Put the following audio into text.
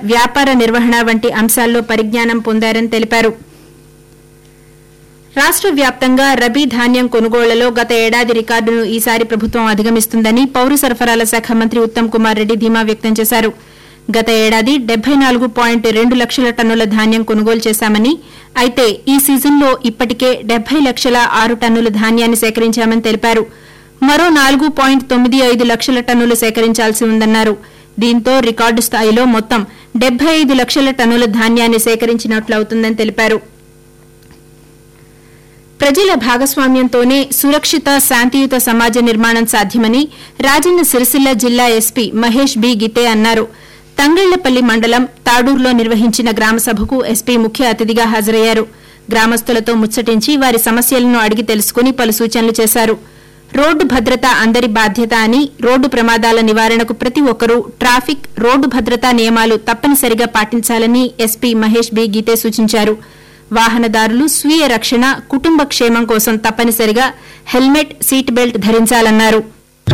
వ్యాపార నిర్వహణ వంటి అంశాల్లో పరిజ్ఞానం పొందారని తెలిపారు రాష్ట్ర వ్యాప్తంగా రబీ ధాన్యం కొనుగోళ్లలో గత ఏడాది రికార్డును ఈసారి ప్రభుత్వం అధిగమిస్తుందని పౌర సరఫరాల శాఖ మంత్రి ఉత్తమ్ కుమార్ రెడ్డి ధీమా వ్యక్తం చేశారు గత ఏడాది డెబ్బై నాలుగు పాయింట్ రెండు లక్షల టన్నుల ధాన్యం కొనుగోలు చేశామని అయితే ఈ సీజన్లో ఇప్పటికే డెబ్బై లక్షల ఆరు టన్నుల ధాన్యాన్ని సేకరించామని తెలిపారు మరో నాలుగు పాయింట్ తొమ్మిది ఐదు లక్షల టన్నులు సేకరించాల్సి ఉందన్నారు దీంతో రికార్డు స్థాయిలో మొత్తం డెబ్బై ఐదు లక్షల టన్నుల ధాన్యాన్ని సేకరించినట్లవుతుందని తెలిపారు ప్రజల భాగస్వామ్యంతోనే సురక్షిత శాంతియుత సమాజ నిర్మాణం సాధ్యమని రాజన్న సిరిసిల్ల జిల్లా ఎస్పీ మహేష్ బి గితే అన్నారు తంగళ్లపల్లి మండలం తాడూరులో నిర్వహించిన గ్రామ సభకు ఎస్పీ ముఖ్య అతిథిగా హాజరయ్యారు గ్రామస్తులతో ముచ్చటించి వారి సమస్యలను అడిగి తెలుసుకుని పలు సూచనలు చేశారు రోడ్డు భద్రత అందరి బాధ్యత అని రోడ్డు ప్రమాదాల నివారణకు ప్రతి ఒక్కరూ ట్రాఫిక్ రోడ్డు భద్రతా నియమాలు తప్పనిసరిగా పాటించాలని ఎస్పీ మహేష్ బి గీతే సూచించారు వాహనదారులు స్వీయ రక్షణ కుటుంబ క్షేమం కోసం తప్పనిసరిగా హెల్మెట్ సీట్ బెల్ట్ ధరించాలన్నారు